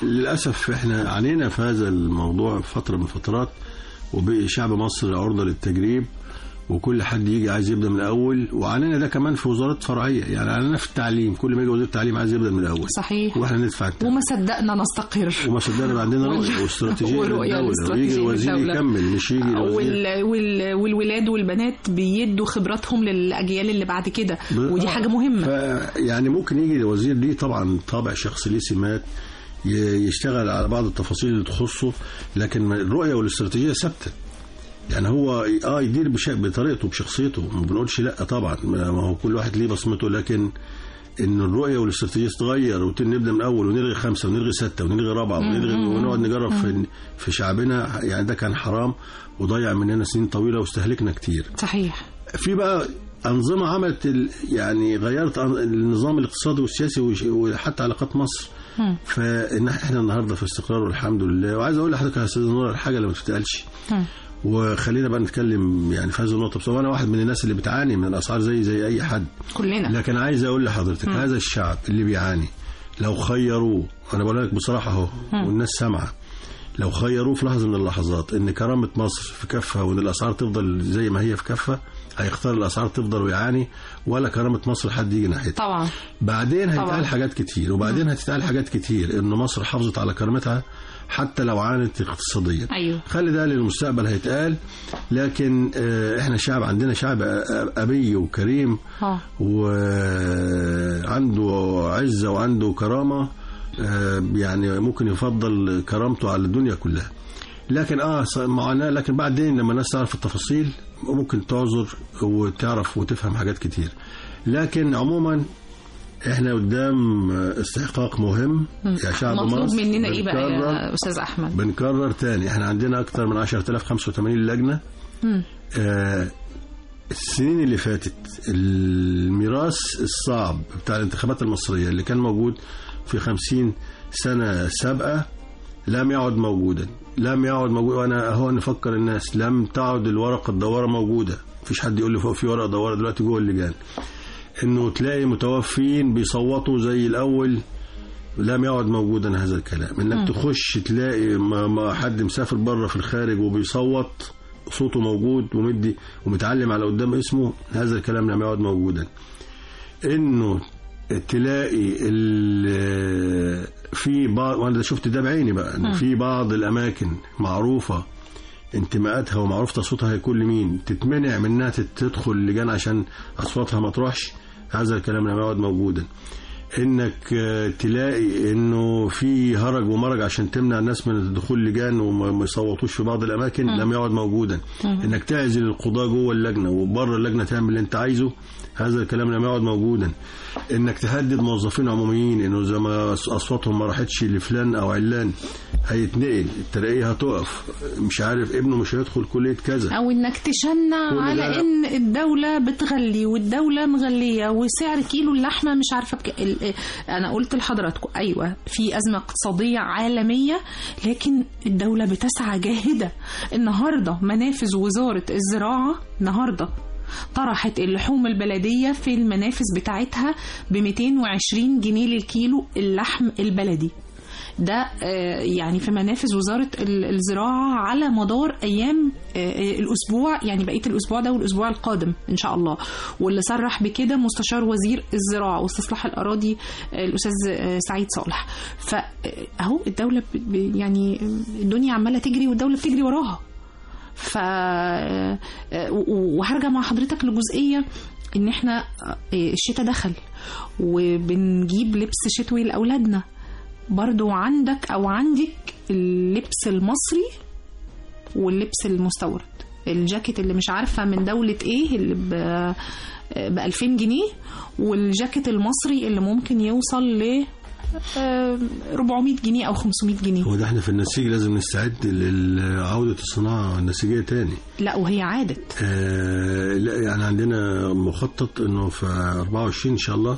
للاسف احنا عانينا في هذا الموضوع في فتره من الفترات وبقي شعب مصر عرضه للتجريب وكل حد يجي عايز يبدا من الاول وعانينا ده كمان في وزارات فرعيه يعني عانينا في التعليم كل ما يجي وزير التعليم عايز يبدا من الاول صحيح واحنا ندفع الثمن. وما صدقنا نستقر وما صدقنا بقى عندنا وال- رؤيه واستراتيجيه والرؤية للدوله والاستراتيجية ويجي الوزير للدولة. يكمل مش يجي الوزير وال... وال... والولاد والبنات بيدوا خبراتهم للاجيال اللي بعد كده ب- ودي آه، حاجه مهمه ف يعني ممكن يجي الوزير ليه طبعا طابع شخصي ليه سمات ي- يشتغل على بعض التفاصيل اللي تخصه لكن ما- الرؤيه والاستراتيجيه ثابته يعني هو اه يدير بش... بطريقته بشخصيته ما بنقولش لا طبعا ما ما هو كل واحد ليه بصمته لكن ان الرؤيه والاستراتيجيه تتغير ونبدا من اول ونلغي خمسه ونلغي سته ونلغي رابعه ونلغي ونقعد نجرب في في شعبنا يعني ده كان حرام وضيع مننا سنين طويله واستهلكنا كتير صحيح في بقى أنظمة عملت ال- يعني غيرت أن- النظام الاقتصادي والسياسي وش- وحتى علاقات مصر مم. فإن احنا النهارده في استقرار والحمد لله وعايز أقول لحضرتك يا أستاذ نور الحاجة اللي ما تتقالش مم. وخلينا بقى نتكلم يعني في هذه النقطة بس أنا واحد من الناس اللي بتعاني من الأسعار زي زي أي حد كلنا لكن عايز أقول لحضرتك هذا الشعب اللي بيعاني لو خيروه أنا بقول لك بصراحة أهو والناس سامعة لو خيروه في لحظة من اللحظات إن كرامة مصر في كفة وإن الأسعار تفضل زي ما هي في كفة هيختار الاسعار تفضل ويعاني ولا كرامه مصر حد يجي ناحيتها طبعا بعدين طبعاً. هيتقال حاجات كتير وبعدين هتتقال حاجات كتير ان مصر حافظت على كرامتها حتى لو عانت اقتصاديا ايوه خلي ده للمستقبل هيتقال لكن آه، احنا شعب عندنا شعب أ- ابي وكريم اه وعنده عزه وعنده كرامه آه، يعني ممكن يفضل كرامته على الدنيا كلها لكن اه ص- معاناه لكن بعدين لما الناس تعرف التفاصيل ممكن تعذر وتعرف وتفهم حاجات كتير لكن عموما احنا قدام استحقاق مهم يا شعب مطلوب مصر مننا ايه بقى بنكرر- يا استاذ احمد بنكرر تاني احنا عندنا اكتر من 10085 لجنه مم. آه السنين اللي فاتت الميراث الصعب بتاع الانتخابات المصريه اللي كان موجود في 50 سنه سابقه لم يعد موجودا لم يعد موجود وانا اهو نفكر الناس لم تعد الورقه الدواره موجوده مفيش حد يقول لي فوق في ورقه دواره دلوقتي جوه اللجان انه تلاقي متوفين بيصوتوا زي الاول لم يعد موجودا هذا الكلام انك تخش تلاقي ما ما حد مسافر بره في الخارج وبيصوت صوته موجود ومدي ومتعلم على قدام اسمه هذا الكلام لم يعد موجودا انه تلاقي ال- في بعض وانا ده شفت ده بعيني بقى ان في بعض الاماكن معروفه انتماءاتها ومعروف تصويتها هيكون لمين تتمنع من انها تدخل اللجان عشان اصواتها ما تروحش هذا الكلام لم يعد موجودا انك آه، تلاقي انه في هرج ومرج عشان تمنع الناس من الدخول لجان وما ما يصوتوش في بعض الاماكن لم يعد موجودا انك تعزل القضاة جوه اللجنه وبره اللجنه تعمل اللي انت عايزه هذا الكلام لم يعد موجودا انك تهدد موظفين عموميين انه زي ما اصواتهم ما راحتش لفلان او علان هيتنقل الترقيه هتقف مش عارف ابنه مش هيدخل كليه كذا او انك تشنع كل على ده- ان الدوله بتغلي والدوله مغليه وسعر كيلو اللحمه مش عارفه بك... ال... انا قلت لحضراتكم ايوه في ازمه اقتصاديه عالميه لكن الدوله بتسعى جاهده النهارده منافذ وزاره الزراعه النهارده طرحت اللحوم البلديه في المنافذ بتاعتها ب 220 جنيه للكيلو اللحم البلدي ده آه، يعني في منافذ وزارة ال- الزراعة على مدار أيام آه، آه، الأسبوع يعني بقية الأسبوع ده والأسبوع القادم إن شاء الله واللي صرح بكده مستشار وزير الزراعة واستصلاح الأراضي آه، الأستاذ آه، سعيد صالح فأهو الدولة ب- ب- يعني الدنيا عمالة تجري والدولة بتجري وراها ف آه، و- وهرجع مع حضرتك لجزئية ان احنا آه، الشتاء دخل وبنجيب لبس شتوي لاولادنا برضو عندك او عندك اللبس المصري واللبس المستورد الجاكيت اللي مش عارفه من دوله ايه اللي ب ب 2000 جنيه والجاكيت المصري اللي ممكن يوصل ل آه، 400 جنيه او 500 جنيه هو ده احنا في النسيج لازم نستعد لعودة الصناعة النسيجية تاني لا وهي عادت آه لا يعني عندنا مخطط انه في 24 ان شاء الله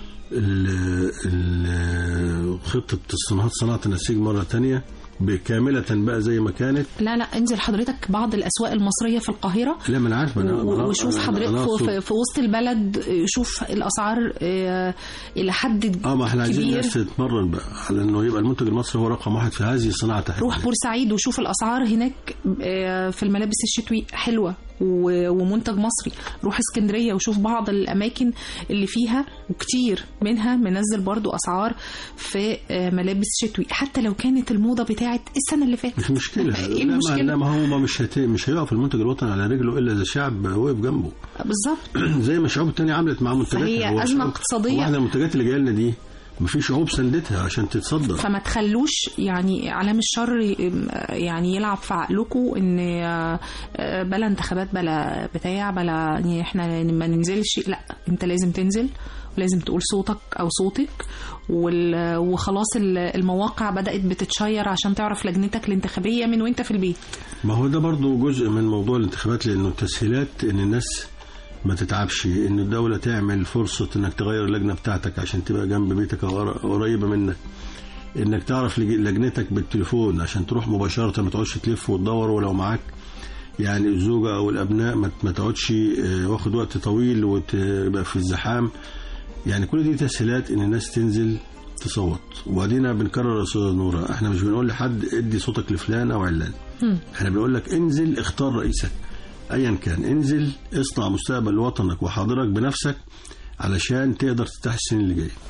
ال- ال- خطة الصناعات صناعة النسيج مرة تانية بكاملة بقى زي ما كانت لا لا انزل حضرتك بعض الاسواق المصريه في القاهره لا ما انا عارف أنا و- أنا- وشوف أنا- حضرتك أنا في, أقصد- في, في وسط البلد شوف الاسعار آه، الى حد اه ما احنا عايزين كبير الناس تتمرن بقى على انه يبقى المنتج المصري هو رقم واحد في هذه الصناعة تحديدا روح بورسعيد وشوف الاسعار هناك آه، في الملابس الشتوي حلوه و- ومنتج مصري روح اسكندريه وشوف بعض الاماكن اللي فيها وكتير منها منزل برضو اسعار في آه، ملابس شتوي حتى لو كانت الموضه بتاعت السنه اللي فاتت مش مشكلة ايه لا ما, لا المشكله ما هو ما مش هت... مش هيقف المنتج الوطني على رجله الا اذا الشعب وقف جنبه بالظبط زي ما الشعوب التانية عملت مع منتجاتها فهي هو أزمة الشعوب- اقتصادية. هو احنا المنتجات اللي جايه لنا دي ما في شعوب سندتها عشان تتصدر فما تخلوش يعني علام الشر يعني يلعب في عقلكم ان آه، آه، بلا انتخابات بلا بتاع بلا يعني احنا ما ننزلش لا انت لازم تنزل ولازم تقول صوتك او صوتك وال- وخلاص ال- المواقع بدأت بتتشير عشان تعرف لجنتك الانتخابية من وانت في البيت ما هو ده برضو جزء من موضوع الانتخابات لانه التسهيلات ان الناس ما تتعبش ان الدولة تعمل فرصة انك تغير اللجنة بتاعتك عشان تبقى جنب بيتك او قر- قريبة منك انك تعرف لج- لجنتك بالتليفون عشان تروح مباشرة ما تقعدش تلف وتدور ولو معاك يعني الزوجة او الابناء ما ما تقعدش آه، واخد وقت طويل وتبقى في الزحام يعني كل دي تسهيلات ان الناس تنزل تصوت وبعدين بنكرر يا استاذه نوره احنا مش بنقول لحد ادي صوتك لفلان او علان احنا بنقول لك انزل اختار رئيسك ايا كان انزل اصنع مستقبل وطنك وحاضرك بنفسك علشان تقدر تستحسن اللي جاي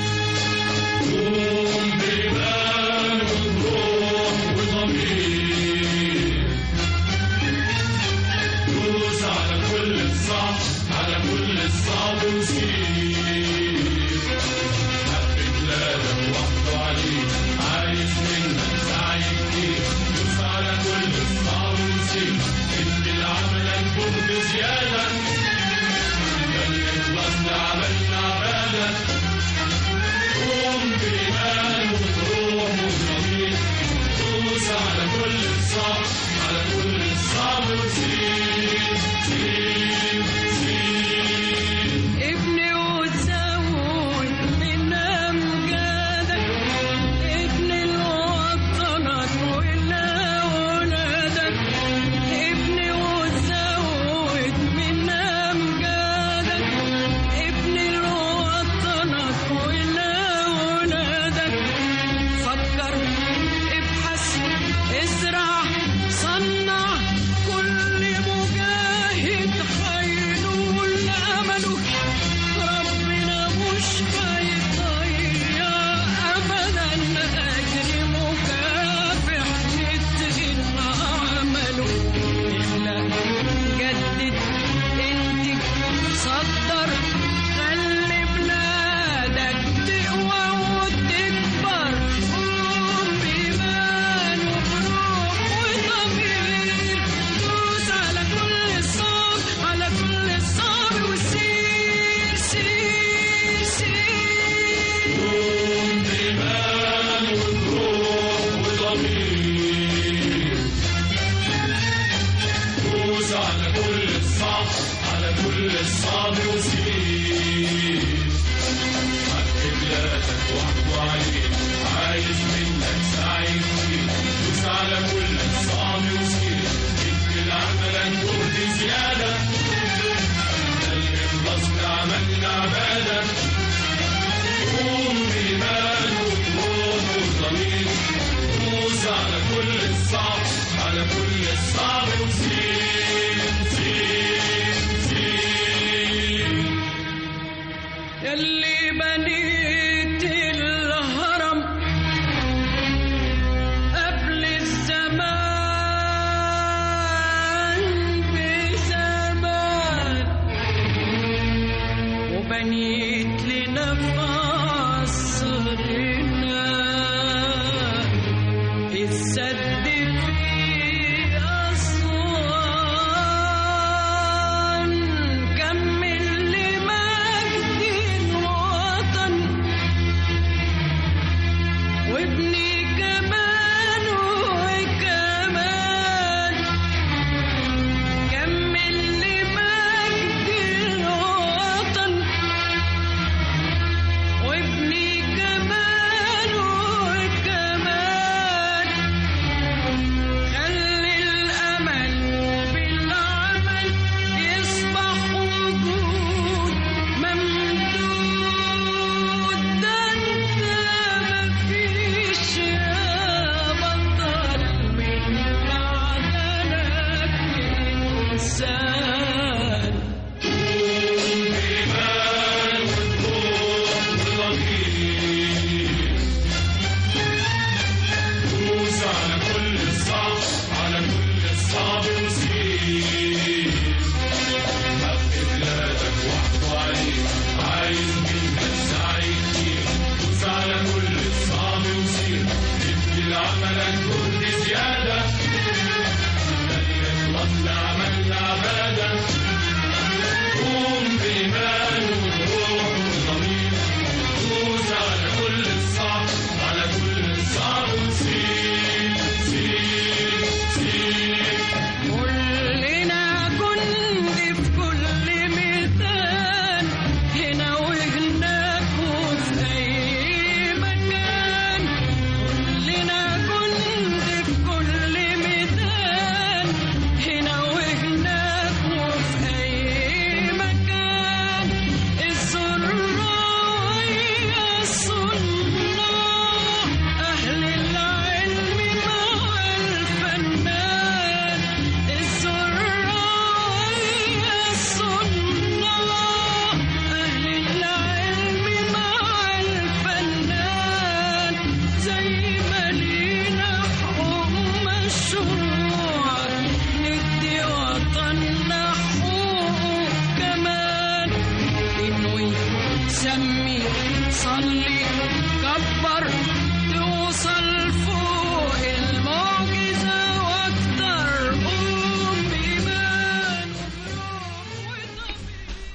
دوس على كل الصعب على كل الصعب وسيب حبك بلادك وحده عليك عايز منك سعي كتير دوس على كل الصعب وسيب ادي لعملك جهد زيادة ده اللي خلصنا عملنا عبادة قوم بإيمان وبروح وضمير دوس على كل الصعب على كل الصعب وسيب سيب سيب ابني وتزود من أمجادك ابني لوطنك ولأولادك ابني وتزود من أمجادك ابني لوطنك ولأولادك فكر ابحث ازرع صنع كل مجاهد خيره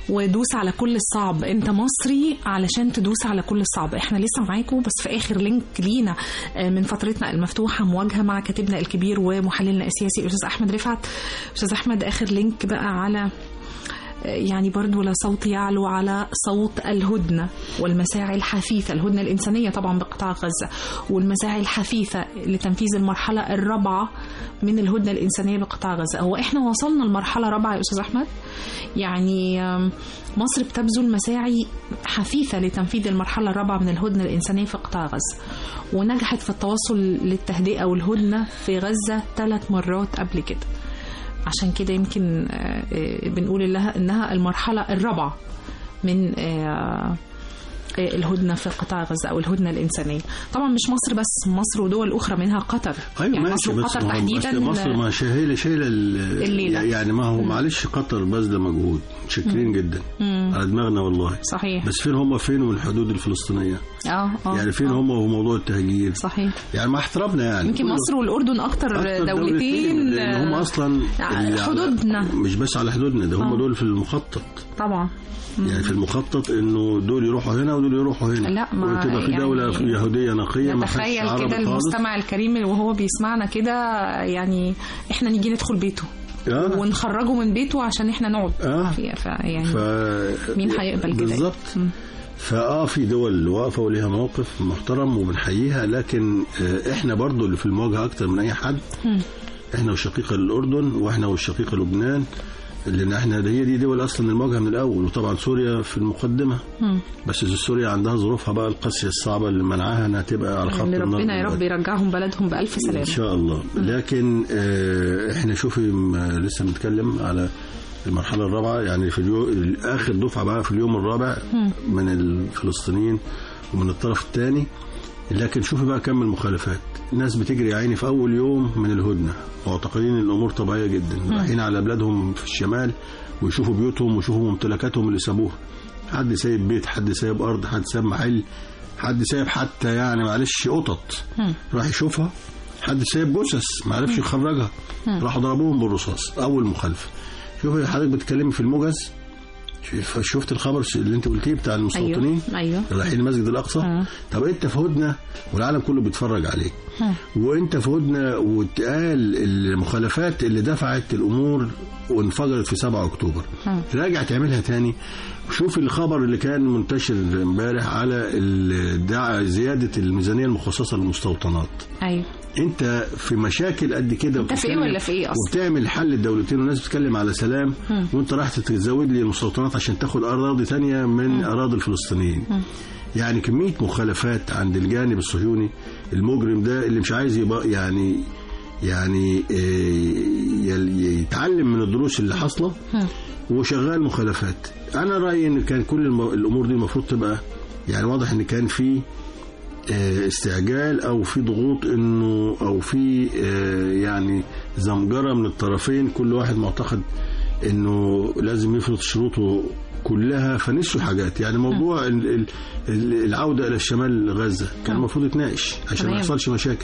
ودوس على كل الصعب انت مصري علشان تدوس على كل الصعب احنا لسه معاكم بس في اخر لينك لينا آه، من فترتنا المفتوحه مواجهه مع كاتبنا الكبير ومحللنا السياسي الاستاذ احمد رفعت استاذ احمد اخر لينك بقى على يعني برضو لا صوت يعلو على صوت الهدنة والمساعي الحثيثة الهدنة الإنسانية طبعا بقطاع غزة والمساعي الحثيثة لتنفيذ المرحلة الرابعة من الهدنة الإنسانية بقطاع غزة هو إحنا وصلنا لمرحلة رابعة يا أستاذ أحمد يعني آم، مصر بتبذل مساعي حثيثة لتنفيذ المرحلة الرابعة من الهدنة الإنسانية في قطاع غزة ونجحت في التوصل للتهدئة والهدنة في غزة ثلاث مرات قبل كده عشان كده يمكن آه، آه، بنقول لها انها المرحله الرابعه من آه، آه، الهدنه في قطاع غزه او الهدنه الانسانيه طبعا مش مصر بس مصر ودول اخرى منها قطر ايوه يعني ماشي مصر بس وقطر ما هو تحديدا أصل مصر ما شايله شايله ال- الليلة. يعني ما هو معلش قطر باذله مجهود متشكرين جدا مم. على دماغنا والله صحيح بس فين هم فين من الحدود الفلسطينيه اه اه يعني فين آه. هم وموضوع التهجير صحيح يعني مع احترامنا يعني يمكن مصر والاردن اكتر, أكتر دولتين لان هم آه، اصلا اللي على- حدودنا. مش بس على حدودنا ده هم آه. دول في المخطط طبعا يعني في المخطط انه دول يروحوا هنا ودول يروحوا هنا لا، ما وتبقى في يعني دوله يهوديه نقيه ما فيهاش نتخيل عربي كده خالص. المستمع الكريم وهو بيسمعنا كده يعني احنا نيجي ندخل بيته آه. ونخرجه من بيته عشان احنا نقعد آه. فيه. ف يعني ف... مين هيقبل كده بالظبط مم. فاه في دول واقفه وليها موقف محترم وبنحييها لكن آه، احنا برضو اللي في المواجهه اكتر من اي حد مم. احنا والشقيقه الاردن واحنا والشقيقه لبنان لان احنا ده هي دي دول اصلا المواجهه من الاول وطبعا سوريا في المقدمه مم. بس سوريا عندها ظروفها بقى القاسيه الصعبه اللي منعها انها تبقى على خط اللي النار ربنا يا رب دلوقتي. يرجعهم بلدهم بألف ان سلامة شاء الله لكن آه، احنا شوفي م- لسه بنتكلم على المرحله الرابعه يعني في اليوم اخر دفعه بقى في اليوم الرابع من الفلسطينيين ومن الطرف الثاني لكن شوفي بقى كم المخالفات الناس بتجري يا عيني في اول يوم من الهدنه معتقدين ان الامور طبيعيه جدا رايحين على بلادهم في الشمال ويشوفوا بيوتهم ويشوفوا ممتلكاتهم اللي سابوها حد سايب بيت حد سايب ارض حد سايب محل حد سايب حتى يعني معلش قطط راح يشوفها حد سايب جثث ما عرفش يخرجها راحوا ضربوهم بالرصاص اول مخالفه شوفي حضرتك بتتكلمي في الموجز شوف- شفت الخبر اللي انت قلتيه بتاع المستوطنين ايوه ايوه رايحين المسجد الاقصى آه. طب انت في هدنه والعالم كله بيتفرج عليك وانت في هدنه واتقال المخالفات اللي دفعت الامور وانفجرت في 7 اكتوبر راجع تعملها تاني وشوف الخبر اللي كان منتشر امبارح على الدع- زياده الميزانيه المخصصه للمستوطنات ايوه انت في مشاكل قد كده انت في ايه وبتتكلم- ولا في ايه اصلا وبتعمل حل الدولتين والناس بتتكلم على سلام وانت راح تتزود لي المستوطنات عشان تاخد اراضي تانية من اراضي الفلسطينيين يعني كميه مخالفات عند الجانب الصهيوني المجرم ده اللي مش عايز يبقى يعني يعني آه، يل- يتعلم من الدروس اللي حاصله وشغال مخالفات انا رايي ان كان كل الم- الامور دي المفروض تبقى يعني واضح ان كان في آه، استعجال او في ضغوط انه او في آه، يعني زمجره من الطرفين كل واحد معتقد انه لازم يفرض شروطه كلها فنسوا حاجات يعني موضوع ال- ال- ال- العوده الى الشمال غزه كان المفروض يتناقش عشان ما تمام. يحصلش مشاكل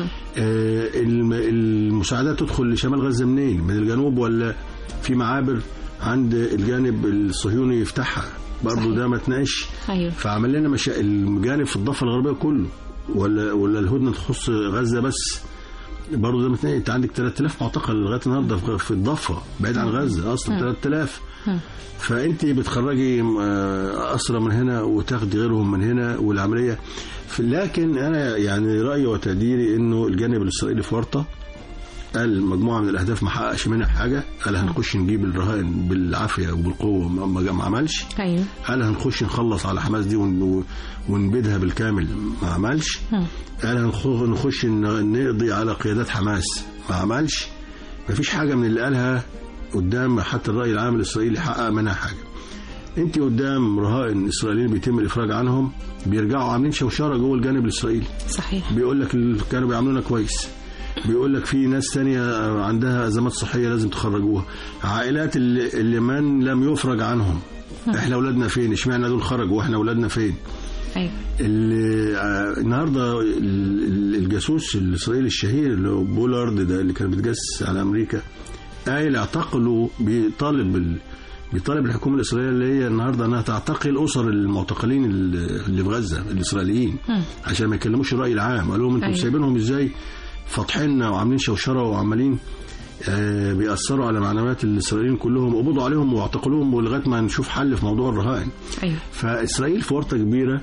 آه، الم- المساعدات تدخل لشمال غزه منين من الجنوب ولا في معابر عند الجانب الصهيوني يفتحها برضه ده ما تناقش ايوه فعمل لنا مشا... الجانب في الضفه الغربيه كله ولا ولا الهدنه تخص غزه بس برضه ده متنقل انت عندك 3000 معتقل لغايه النهارده في- في الضفه بعيد عن غزه اصلا 3000 فانت بتخرجي آه، اسرى من هنا وتاخدي غيرهم من هنا والعمليه ف- لكن انا يعني رايي وتقديري انه الجانب الاسرائيلي في ورطه قال مجموعه من الاهداف ما حققش منها حاجه قال هنخش نجيب الرهائن بالعافيه وبالقوه ما- ما ما عملش ايوه قال هنخش نخلص على حماس دي ون- ونبيدها بالكامل ما عملش قال هنخ- هنخش ن- نقضي على قيادات حماس ما عملش ما فيش حاجة من اللي قالها قدام حتى الرأي العام الإسرائيلي حقق منها حاجة انت قدام رهائن اسرائيليين بيتم الافراج عنهم بيرجعوا عاملين شوشره جوه الجانب الاسرائيلي صحيح بيقول لك ال- كانوا بيعاملونا كويس بيقول لك في ناس تانية عندها ازمات صحيه لازم تخرجوها عائلات اللي, اللي من لم يفرج عنهم احنا اولادنا فين اشمعنى دول خرجوا واحنا اولادنا فين ايوه اللي آه، النهارده ال- ال- الجاسوس الاسرائيلي الشهير اللي هو بولارد ده اللي كان بيتجسس على امريكا قايل اعتقلوا بيطالب بال بيطالب الحكومه الاسرائيليه اللي هي النهارده انها تعتقل اسر المعتقلين اللي في غزه الاسرائيليين عشان ما يكلموش الراي العام قالوا لهم انتم أيوة. سايبينهم ازاي فاتحيننا وعاملين شوشره وعمالين آه، بيأثروا على معنويات الإسرائيليين كلهم وقبضوا عليهم واعتقلوهم ولغاية ما نشوف حل في موضوع الرهائن ايوه فإسرائيل في ورطة كبيرة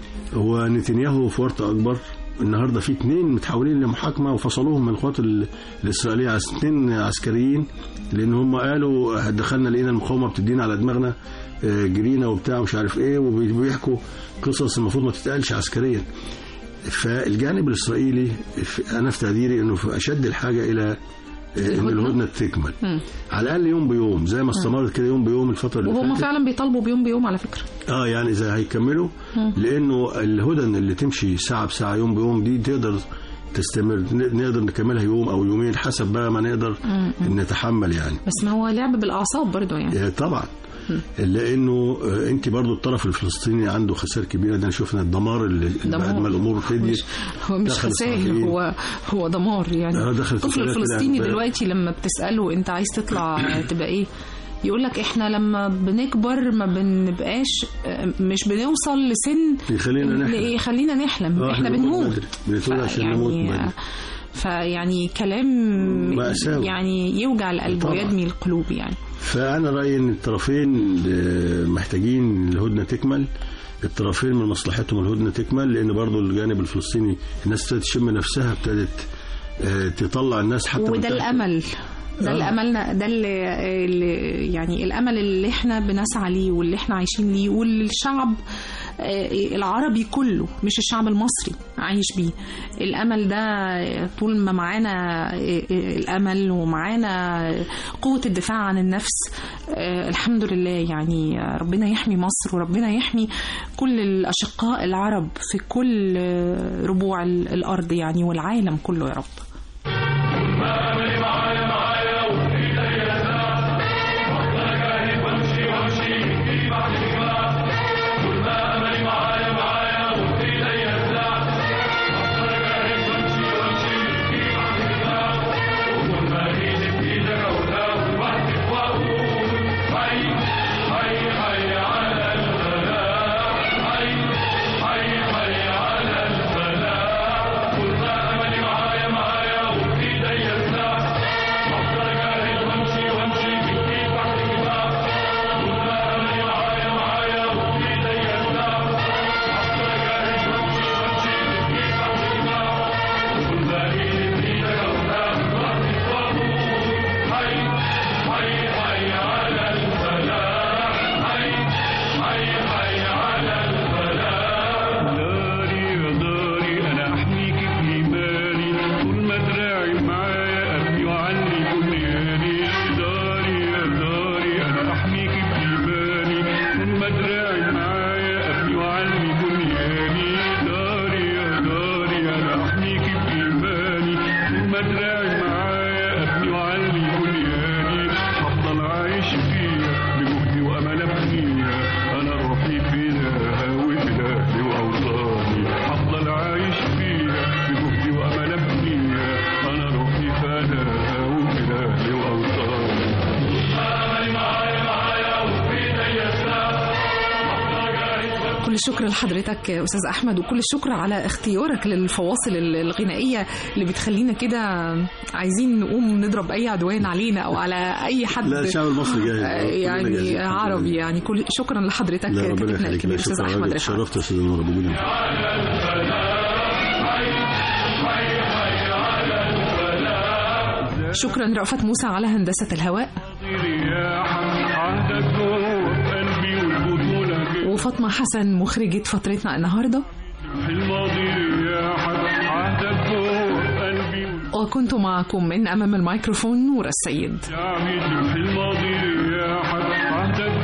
ونتنياهو في ورطة أكبر النهارده في اثنين متحولين لمحاكمه وفصلوهم من القوات ال- الاسرائيليه على اثنين عسكريين لان هم قالوا دخلنا لقينا المقاومه بتدينا على دماغنا آه، جرينا وبتاع مش عارف ايه وبيحكوا قصص المفروض ما تتقالش عسكريا فالجانب الاسرائيلي في- انا في تقديري انه في اشد الحاجه الى آه، ان الهدنة؟ الهدنه تكمل مم. على الاقل يوم بيوم زي ما استمرت كده يوم بيوم الفتره اللي وهم فاتت فعلا بيطالبوا بيوم بيوم على فكره اه يعني اذا هيكملوا لانه الهدن اللي تمشي ساعه بساعه يوم بيوم دي تقدر تستمر ن- نقدر نكملها يوم او يومين حسب بقى ما نقدر نتحمل يعني بس ما هو لعب بالاعصاب برضو يعني آه، طبعا لانه آه، انت برضو الطرف الفلسطيني عنده خسائر كبيره ده شفنا الدمار اللي اللي دمار. بعد ما الامور هديت مش هو مش دخل خسائر إسرائيل. هو هو دمار يعني آه، دخل الطفل إسرائيل كده الفلسطيني امبارح. دلوقتي لما بتساله انت عايز تطلع تبقى ايه يقول لك احنا لما بنكبر ما بنبقاش مش بنوصل لسن يخلينا نحلم. إيه، خلينا نحلم آه، احنا بنموت بنموت بدري. بنتولد عشان يعني- نموت بدري. فيعني كلام مأساوي. يعني يوجع القلب طبعا. ويدمي القلوب يعني فأنا رأيي إن الطرفين آه، محتاجين الهدنة تكمل الطرفين من مصلحتهم الهدنة تكمل لأن برضو الجانب الفلسطيني الناس ابتدت تشم نفسها ابتدت آه، تطلع الناس حتى من وده تحت. الامل ده آه. الاملنا ده اللي اللي- يعني الامل اللي احنا بنسعى ليه واللي احنا عايشين ليه واللي الشعب آه، العربي كله مش الشعب المصري عايش بيه الامل ده طول ما معانا آه، آه، الامل ومعانا قوه الدفاع عن النفس آه، الحمد لله يعني آه، ربنا يحمي مصر وربنا يحمي كل الاشقاء العرب في كل آه، ربوع ال- الارض يعني والعالم كله يا رب داري يا داري انا احميك بايماني طول ما دراعي معايا ابني وعني بنياني داري يا داري انا احميك بايماني طول ما دراعي معايا ابني وعني بنياني داري يا داري انا احميك بايماني طول ما دراعي معايا ابني وعني بنياني هفضل عايش فيها بجهدي وامل ابنيها انا روحي فيها وبلادي واوطاني هفضل عايش فيها بجهدي وامل ابنيها انا روحي فداها وبلادي واوطاني كل الشكر لحضرتك يا استاذ احمد وكل الشكر على اختيارك للفواصل الغنائيه اللي بتخلينا كده عايزين نقوم نضرب اي عدوان علينا او على اي حد لا الشعب المصري جاهز آه، كلنا يعني جاهزين. عربي يعني كل شكرا لحضرتك لا ربنا كاتبنا يخليك الكبير لا استاذ شكرا احمد راجل رفعت شرفت يا استاذ نور بوجودك شكرا رأفت موسى على هندسه الهواء رياحا عهدك جوه قلبي والبطولة وفاطمه حسن مخرجه فترتنا النهارده في الماضي رياحا عهدك جوه قلبي وكنت معكم من امام الميكروفون نور السيد والشعب في الماضي رياحا عهدك